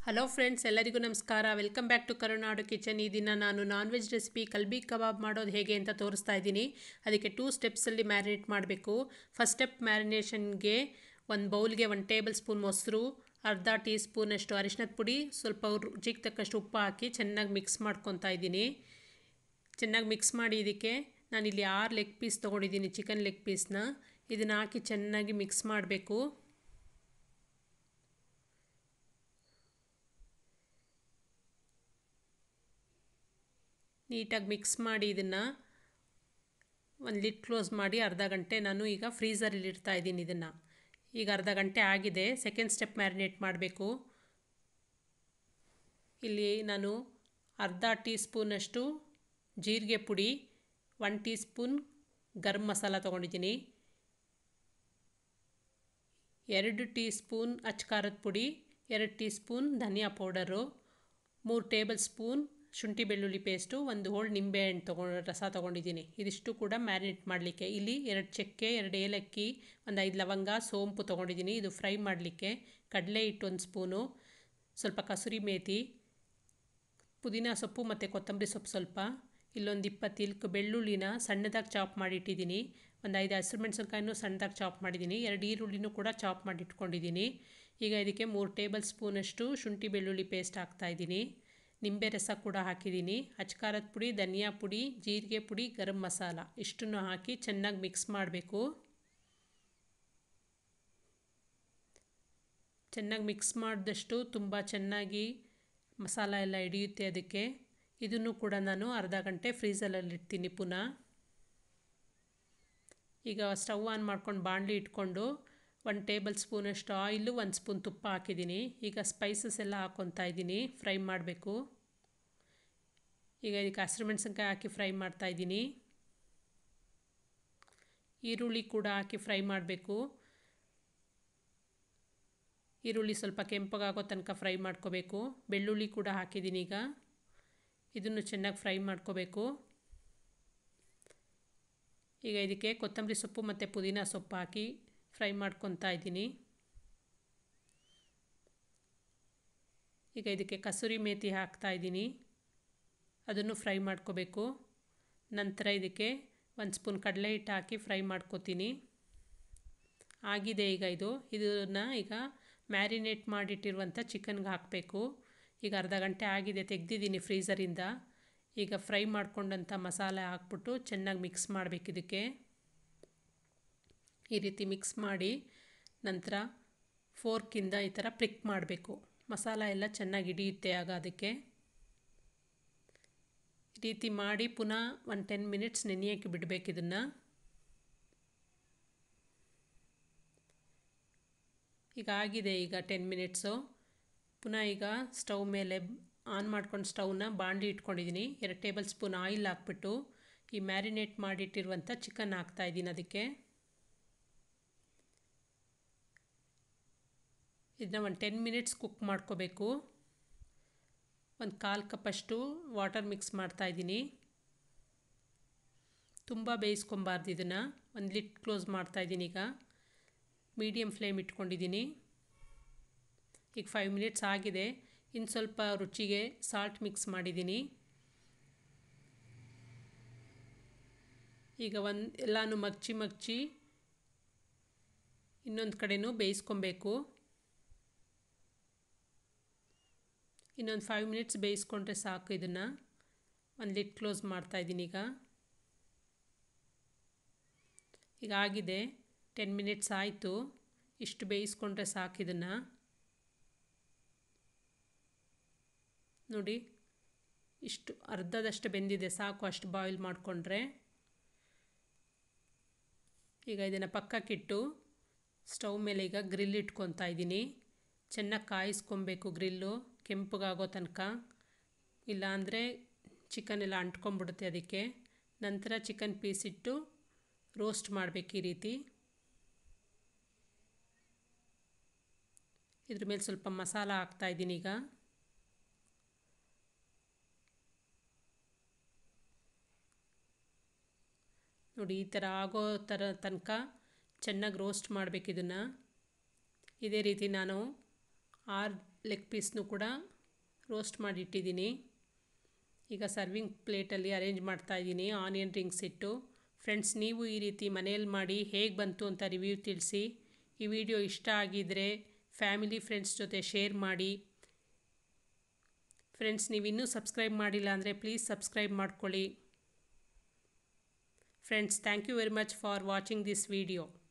hello friends ಎಲ್ಲರಿಗೂ ನಮಸ್ಕಾರ welcome back to Karunadu kitchen ಈ ದಿನ ನಾನು ನಾನ್ ವೆಜ್ ರೆಸಿಪಿ ಕಲ್ಬಿ ಕಬಾಬ್ ಮಾಡೋದು ಹೇಗೆ ಅಂತ ತೋರಿಸ್ತಾ ಇದ್ದೀನಿ ಅದಕ್ಕೆ ಟೂ ಸ್ಟೆಪ್ಸಲ್ಲಿ ಮ್ಯಾರಿನೇಟ್ ಮಾಡಬೇಕು ಫಸ್ಟ್ ಸ್ಟೆಪ್ ಮ್ಯಾರಿನೇಷನ್ಗೆ ಒಂದು ಬೌಲ್ಗೆ ಒಂದು ಟೇಬಲ್ ಸ್ಪೂನ್ ಮೊಸರು ಅರ್ಧ ಟೀ ಸ್ಪೂನಷ್ಟು ಅರಿಶಿನದ ಪುಡಿ ಸ್ವಲ್ಪ ರುಚಿಗೆ ತಕ್ಕಷ್ಟು ಉಪ್ಪು ಹಾಕಿ ಚೆನ್ನಾಗಿ ಮಿಕ್ಸ್ ಮಾಡ್ಕೊತಾ ಇದ್ದೀನಿ ಚೆನ್ನಾಗಿ ಮಿಕ್ಸ್ ಮಾಡಿ ಇದಕ್ಕೆ ನಾನಿಲ್ಲಿ ಆರು ಲೆಗ್ ಪೀಸ್ ತೊಗೊಂಡಿದ್ದೀನಿ ಚಿಕನ್ ಲೆಗ್ ಪೀಸ್ನ ಇದನ್ನು ಹಾಕಿ ಚೆನ್ನಾಗಿ ಮಿಕ್ಸ್ ಮಾಡಬೇಕು ನೀಟಾಗಿ ಮಿಕ್ಸ್ ಮಾಡಿ ಇದನ್ನು ಒಂದು ಲಿಡ್ ಕ್ಲೋಸ್ ಮಾಡಿ ಅರ್ಧ ಗಂಟೆ ನಾನು ಈಗ ಫ್ರೀಝರಲ್ಲಿ ಇಡ್ತಾ ಇದ್ದೀನಿ ಇದನ್ನು ಈಗ ಅರ್ಧ ಗಂಟೆ ಆಗಿದೆ ಸೆಕೆಂಡ್ ಸ್ಟೆಪ್ ಮ್ಯಾರಿನೇಟ್ ಮಾಡಬೇಕು ಇಲ್ಲಿ ನಾನು ಅರ್ಧ ಟೀ ಸ್ಪೂನಷ್ಟು ಜೀರಿಗೆ ಪುಡಿ one teaspoon garam masala ತೊಗೊಂಡಿದ್ದೀನಿ ಎರಡು ಟೀ ಸ್ಪೂನ್ ಅಚ್ಕಾರದ ಪುಡಿ ಎರಡು ಟೀ ಸ್ಪೂನ್ ಧನಿಯಾ ಪೌಡರು ಮೂರು ಟೇಬಲ್ ಸ್ಪೂನ್ ಶುಂಠಿ ಬೆಳ್ಳುಳ್ಳಿ ಪೇಸ್ಟು ಒಂದು ಹೋಳು ನಿಂಬೆಹಣ್ಣು ತೊಗೊಂಡು ರಸ ತೊಗೊಂಡಿದ್ದೀನಿ ಇದಿಷ್ಟು ಕೂಡ ಮ್ಯಾರಿನೇಟ್ ಮಾಡಲಿಕ್ಕೆ ಇಲ್ಲಿ ಎರಡು ಚಕ್ಕೆ ಎರಡು ಏಲಕ್ಕಿ ಒಂದು ಐದು ಲವಂಗ ಸೋಂಪು ತೊಗೊಂಡಿದ್ದೀನಿ ಇದು ಫ್ರೈ ಮಾಡಲಿಕ್ಕೆ ಕಡಲೆ ಹಿಟ್ಟು ಒಂದು ಸ್ಪೂನು ಸ್ವಲ್ಪ ಕಸೂರಿ ಮೇಥಿ ಪುದೀನ ಸೊಪ್ಪು ಮತ್ತು ಕೊತ್ತಂಬರಿ ಸೊಪ್ಪು ಸ್ವಲ್ಪ ಇಲ್ಲೊಂದು ಇಪ್ಪತ್ತು ಇಲ್ಕು ಬೆಳ್ಳುಳ್ಳಿನ ಸಣ್ಣದಾಗಿ ಚಾಪ್ ಮಾಡಿ ಇಟ್ಟಿದ್ದೀನಿ ಒಂದು ಐದು ಹಸಿರು ಮೆಣಸಿನ್ಕಾಯಿನೂ ಸಣ್ಣದಾಗಿ ಚಾಪ್ ಮಾಡಿದ್ದೀನಿ ಎರಡು ಈರುಳ್ಳಿನೂ ಕೂಡ ಚಾಪ್ ಮಾಡಿ ಇಟ್ಕೊಂಡಿದ್ದೀನಿ ಈಗ ಇದಕ್ಕೆ ಮೂರು ಟೇಬಲ್ ಸ್ಪೂನಷ್ಟು ಶುಂಠಿ ಬೆಳ್ಳುಳ್ಳಿ ಪೇಸ್ಟ್ ಹಾಕ್ತಾಯಿದ್ದೀನಿ ನಿಂಬೆ ರಸ ಕೂಡ ಹಾಕಿದ್ದೀನಿ ಅಚ್ಕಾರದ ಪುಡಿ ಧನಿಯಾ ಪುಡಿ ಜೀರಿಗೆ ಪುಡಿ ಗರಂ ಮಸಾಲ ಇಷ್ಟನ್ನು ಹಾಕಿ ಚೆನ್ನಾಗಿ ಮಿಕ್ಸ್ ಮಾಡಬೇಕು ಚೆನ್ನಾಗಿ ಮಿಕ್ಸ್ ಮಾಡಿದಷ್ಟು ತುಂಬ ಚೆನ್ನಾಗಿ ಮಸಾಲ ಎಲ್ಲ ಹಿಡಿಯುತ್ತೆ ಅದಕ್ಕೆ ಇದನ್ನು ಕೂಡ ನಾನು ಅರ್ಧ ಗಂಟೆ ಫ್ರೀಝರಲ್ಲಿ ಇಡ್ತೀನಿ ಪುನಃ ಈಗ ಸ್ಟವ್ ಆನ್ ಮಾಡ್ಕೊಂಡು ಬಾಣಲಿ ಇಟ್ಕೊಂಡು ಒಂದು ಟೇಬಲ್ ಸ್ಪೂನಷ್ಟು ಆಯಿಲು ಒಂದು ಸ್ಪೂನ್ ತುಪ್ಪ ಹಾಕಿದ್ದೀನಿ ಈಗ ಸ್ಪೈಸಸ್ ಎಲ್ಲ ಹಾಕ್ಕೊತಾ ಇದ್ದೀನಿ ಫ್ರೈ ಮಾಡಬೇಕು ಈಗ ಇದಕ್ಕೆ ಹಸಿರು ಮೆಣಸಿನ್ಕಾಯಿ ಹಾಕಿ ಫ್ರೈ ಮಾಡ್ತಾಯಿದ್ದೀನಿ ಈರುಳ್ಳಿ ಕೂಡ ಹಾಕಿ ಫ್ರೈ ಮಾಡಬೇಕು ಈರುಳ್ಳಿ ಸ್ವಲ್ಪ ಕೆಂಪಗಾಗೋ ತನಕ ಫ್ರೈ ಮಾಡ್ಕೋಬೇಕು ಬೆಳ್ಳುಳ್ಳಿ ಕೂಡ ಹಾಕಿದ್ದೀನಿ ಈಗ ಇದನ್ನು ಚೆನ್ನಾಗಿ ಫ್ರೈ ಮಾಡ್ಕೋಬೇಕು ಈಗ ಇದಕ್ಕೆ ಕೊತ್ತಂಬರಿ ಸೊಪ್ಪು ಮತ್ತು ಪುದೀನ ಸೊಪ್ಪು ಹಾಕಿ ಫ್ರೈ ಮಾಡ್ಕೊತಾ ಇದ್ದೀನಿ ಈಗ ಇದಕ್ಕೆ ಕಸೂರಿ ಮೇಥಿ ಹಾಕ್ತಾ ಇದ್ದೀನಿ ಅದನ್ನು ಫ್ರೈ ಮಾಡ್ಕೋಬೇಕು ನಂತರ ಇದಕ್ಕೆ ಒಂದು ಸ್ಪೂನ್ ಕಡಲೆ ಹಿಟ್ಟು ಹಾಕಿ ಫ್ರೈ ಮಾಡ್ಕೋತೀನಿ ಆಗಿದೆ ಈಗ ಇದು ಇದನ್ನು ಈಗ ಮ್ಯಾರಿನೇಟ್ ಮಾಡಿಟ್ಟಿರುವಂಥ ಚಿಕನ್ಗೆ ಹಾಕಬೇಕು ಈಗ ಅರ್ಧ ಗಂಟೆ ಆಗಿದೆ ತೆಗೆದಿದ್ದೀನಿ ಫ್ರೀಝರಿಂದ ಈಗ ಫ್ರೈ ಮಾಡ್ಕೊಂಡಂಥ ಮಸಾಲೆ ಹಾಕ್ಬಿಟ್ಟು ಚೆನ್ನಾಗಿ ಮಿಕ್ಸ್ ಮಾಡಬೇಕು ಇದಕ್ಕೆ ಈ ರೀತಿ ಮಿಕ್ಸ್ ಮಾಡಿ ನಂತರ ಫೋರ್ಕಿಂದ ಈ ಥರ ಪ್ರಿಕ್ ಮಾಡಬೇಕು ಮಸಾಲ ಎಲ್ಲ ಚೆನ್ನಾಗಿ ಹಿಡಿಯುತ್ತೆ ಆಗ ಅದಕ್ಕೆ ಈ ರೀತಿ ಮಾಡಿ ಪುನಃ ಒಂದು ಟೆನ್ ಮಿನಿಟ್ಸ್ ನೆನೆಯೋಕ್ಕೆ ಬಿಡಬೇಕು ಇದನ್ನು ಈಗ ಆಗಿದೆ ಈಗ ಟೆನ್ ಮಿನಿಟ್ಸು ಪುನಃ ಈಗ ಸ್ಟವ್ ಮೇಲೆ ಆನ್ ಮಾಡ್ಕೊಂಡು ಸ್ಟವ್ನ ಬಾಂಡಿ ಇಟ್ಕೊಂಡಿದ್ದೀನಿ ಎರಡು ಟೇಬಲ್ ಸ್ಪೂನ್ ಆಯಿಲ್ ಹಾಕ್ಬಿಟ್ಟು ಈ ಮ್ಯಾರಿನೇಟ್ ಮಾಡಿಟ್ಟಿರುವಂಥ ಚಿಕನ್ ಹಾಕ್ತಾಯಿದ್ದೀನಿ ಅದಕ್ಕೆ ಇದನ್ನ ಒಂದು ಟೆನ್ ಮಿನಿಟ್ಸ್ ಕುಕ್ ಮಾಡ್ಕೋಬೇಕು ಒಂದು ಕಾಲು ಕಪ್ಪಷ್ಟು ವಾಟರ್ ಮಿಕ್ಸ್ ಮಾಡ್ತಾಯಿದ್ದೀನಿ ತುಂಬ ಬೇಯಿಸ್ಕೊಬಾರ್ದು ಇದನ್ನು ಒಂದು ಲಿಟ್ ಕ್ಲೋಸ್ ಮಾಡ್ತಾಯಿದ್ದೀನಿ ಈಗ ಮೀಡಿಯಮ್ ಫ್ಲೇಮ್ ಇಟ್ಕೊಂಡಿದ್ದೀನಿ ಈಗ ಫೈವ್ ಮಿನಿಟ್ಸ್ ಆಗಿದೆ ಇನ್ನು ಸ್ವಲ್ಪ ರುಚಿಗೆ ಸಾಲ್ಟ್ ಮಿಕ್ಸ್ ಮಾಡಿದ್ದೀನಿ ಈಗ ಒಂದು ಎಲ್ಲನೂ ಮಗ್ಚಿ ಮಗ್ಚಿ ಇನ್ನೊಂದು ಕಡೆನೂ ಬೇಯಿಸ್ಕೊಬೇಕು ಇನ್ನೊಂದು ಫೈವ್ ಮಿನಿಟ್ಸ್ ಬೇಯಿಸ್ಕೊಂಡ್ರೆ ಸಾಕು ಇದನ್ನು ಒಂದು ಲಿಟ್ ಕ್ಲೋಸ್ ಮಾಡ್ತಾಯಿದ್ದೀನಿ ಈಗ ಈಗ ಆಗಿದೆ ಟೆನ್ ಮಿನಿಟ್ಸ್ ಆಯಿತು ಇಷ್ಟು ಬೇಯಿಸ್ಕೊಂಡ್ರೆ ಸಾಕು ಇದನ್ನು ನೋಡಿ ಇಷ್ಟು ಅರ್ಧದಷ್ಟು ಬೆಂದಿದೆ ಸಾಕು ಅಷ್ಟು ಬಾಯ್ಲ್ ಮಾಡಿಕೊಂಡ್ರೆ ಈಗ ಇದನ್ನು ಪಕ್ಕಕ್ಕಿಟ್ಟು ಸ್ಟವ್ ಮೇಲೆ ಈಗ ಗ್ರಿಲ್ ಇಟ್ಕೊತಾ ಇದ್ದೀನಿ ಚೆನ್ನಾಗಿ ಕಾಯಿಸ್ಕೊಬೇಕು ಗ್ರಿಲ್ಲು ಕೆಂಪಗಾಗೋ ತನಕ ಇಲ್ಲಾಂದರೆ ಚಿಕನ್ ಎಲ್ಲ ಅಂಟ್ಕೊಂಡ್ಬಿಡುತ್ತೆ ಅದಕ್ಕೆ ನಂತರ ಚಿಕನ್ ಪೀಸ್ ಇಟ್ಟು ರೋಸ್ಟ್ ಮಾಡಬೇಕು ಈ ರೀತಿ ಇದ್ರ ಮೇಲೆ ಸ್ವಲ್ಪ ಮಸಾಲ ಹಾಕ್ತಾಯಿದ್ದೀನಿ ಈಗ ನೋಡಿ ಈ ಥರ ಆಗೋ ಥರ ತನಕ ಚೆನ್ನಾಗಿ ರೋಸ್ಟ್ ಮಾಡಬೇಕು ಇದನ್ನು ಇದೇ ರೀತಿ ನಾನು ಆರು ಲೆಗ್ ಪೀಸ್ನು ಕೂಡ ರೋಸ್ಟ್ ಮಾಡಿ ಇಟ್ಟಿದ್ದೀನಿ ಈಗ ಸರ್ವಿಂಗ್ ಪ್ಲೇಟಲ್ಲಿ ಅರೇಂಜ್ ಮಾಡ್ತಾ ಇದ್ದೀನಿ ಆನಿಯನ್ ರಿಂಗ್ಸ್ ಇಟ್ಟು ಫ್ರೆಂಡ್ಸ್ ನೀವು ಈ ರೀತಿ ಮನೆಯಲ್ಲಿ ಮಾಡಿ ಹೇಗೆ ಬಂತು ಅಂತ ರಿವ್ಯೂ ತಿಳಿಸಿ ಈ ವಿಡಿಯೋ ಇಷ್ಟ ಆಗಿದ್ದರೆ ಫ್ಯಾಮಿಲಿ ಫ್ರೆಂಡ್ಸ್ ಜೊತೆ ಶೇರ್ ಮಾಡಿ ಫ್ರೆಂಡ್ಸ್ ನೀವು ಇನ್ನೂ ಸಬ್ಸ್ಕ್ರೈಬ್ ಮಾಡಿಲ್ಲ ಅಂದರೆ ಪ್ಲೀಸ್ ಸಬ್ಸ್ಕ್ರೈಬ್ ಮಾಡ್ಕೊಳ್ಳಿ friends thank you very much for watching this video